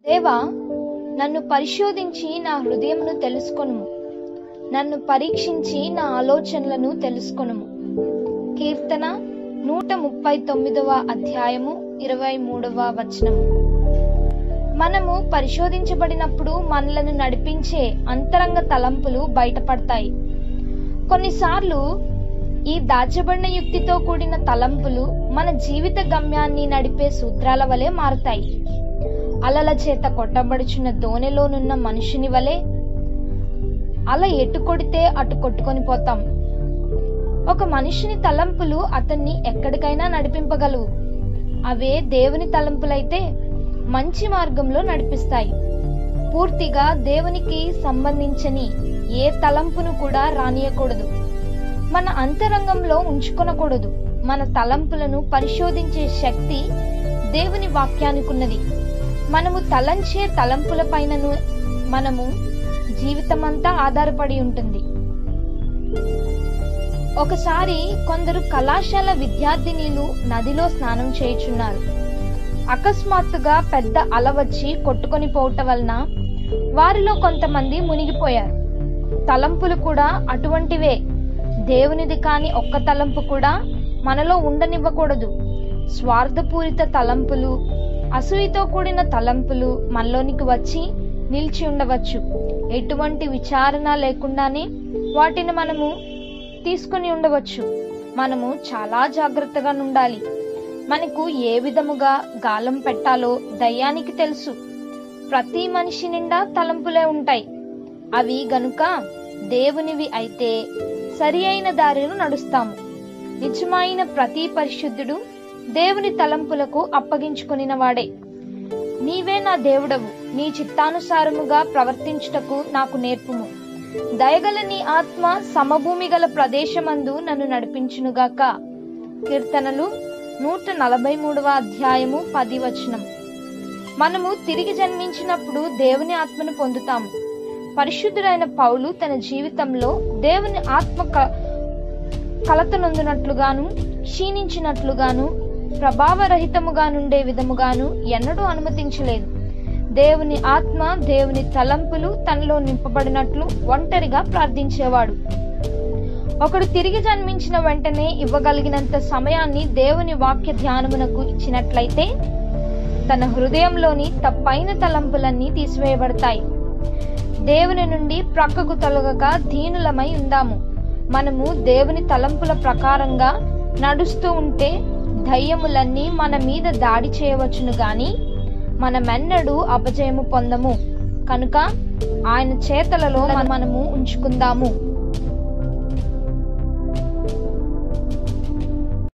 దేవా నన్ను పరిశోధించి నా హృదయమును తెలుసుకొనుము నన్ను పరీక్షించి నా ఆలోచనలను తెలుసుకొనుము కీర్తన నూట ముప్పై తొమ్మిదవ అధ్యాయము ఇరవై మూడవ వచనము మనము పరిశోధించబడినప్పుడు మనలను నడిపించే అంతరంగ తలంపులు బయటపడతాయి కొన్నిసార్లు ఈ దాచబడిన యుక్తితో కూడిన తలంపులు మన జీవిత గమ్యాన్ని నడిపే సూత్రాల వలె మారుతాయి అలల చేత కొట్టబడుచున్న దోణిలోనున్న మనుషుని వలె అల ఎటు కొడితే అటు కొట్టుకొని పోతాం ఒక మనిషిని తలంపులు అతన్ని ఎక్కడికైనా నడిపింపగలవు అవే దేవుని తలంపులైతే మంచి మార్గంలో నడిపిస్తాయి పూర్తిగా దేవునికి సంబంధించని ఏ తలంపును కూడా రానియకూడదు మన అంతరంగంలో ఉంచుకొనకూడదు మన తలంపులను పరిశోధించే శక్తి దేవుని వాక్యానికున్నది మనము తలంచే తలంపుల పైనను మనము జీవితమంతా ఆధారపడి ఉంటుంది ఒకసారి కొందరు కళాశాల విద్యార్థినీలు నదిలో స్నానం చేయుచున్నారు అకస్మాత్తుగా పెద్ద అల వచ్చి కొట్టుకొని పోవటం వలన వారిలో కొంతమంది మునిగిపోయారు తలంపులు కూడా అటువంటివే దేవునిది కాని ఒక్క తలంపు కూడా మనలో ఉండనివ్వకూడదు స్వార్థపూరిత తలంపులు అసూయతో కూడిన తలంపులు మనలోనికి వచ్చి నిలిచి ఉండవచ్చు ఎటువంటి విచారణ లేకుండానే వాటిని మనము తీసుకుని ఉండవచ్చు మనము చాలా జాగ్రత్తగా ఉండాలి మనకు ఏ విధముగా గాలం పెట్టాలో దయ్యానికి తెలుసు ప్రతి మనిషి నిండా తలంపులే ఉంటాయి అవి గనుక దేవునివి అయితే సరి అయిన దారిలో నడుస్తాము నిజమైన ప్రతి పరిశుద్ధుడు దేవుని తలంపులకు అప్పగించుకొనిన వాడే నీవే నా దేవుడవు నీ చిత్తానుసారముగా ప్రవర్తించుటకు నాకు నేర్పుము దయగల నీ ఆత్మ సమభూమి గల ప్రదేశమందు నన్ను నడిపించునుగాక కీర్తనలు నూట నలభై మూడవ అధ్యాయము పది వచనం మనము తిరిగి జన్మించినప్పుడు దేవుని ఆత్మను పొందుతాము పరిశుద్ధుడైన పౌలు తన జీవితంలో దేవుని ఆత్మ క- కలతనొందినట్లుగాను క్షీణించినట్లుగాను ప్రభావరహితముగా నుండే విధముగాను ఎన్నడూ అనుమతించలేదు దేవుని ఆత్మ దేవుని తలంపులు తనలో నింపబడినట్లు ఒంటరిగా ప్రార్థించేవాడు ఒకడు తిరిగి జన్మించిన వెంటనే ఇవ్వగలిగినంత సమయాన్ని దేవుని వాక్య ధ్యానమునకు ఇచ్చినట్లయితే తన హృదయంలోని తప్పైన తలంపులన్నీ తీసివేయబడతాయి దేవుని నుండి ప్రక్కకు తొలగక దీనులమై ఉందాము మనము దేవుని తలంపుల ప్రకారంగా నడుస్తూ ఉంటే దయ్యములన్నీ మన మీద దాడి చేయవచ్చును గాని మనమెన్నడూ అపజయము పొందము కనుక ఆయన చేతలలో మనము ఉంచుకుందాము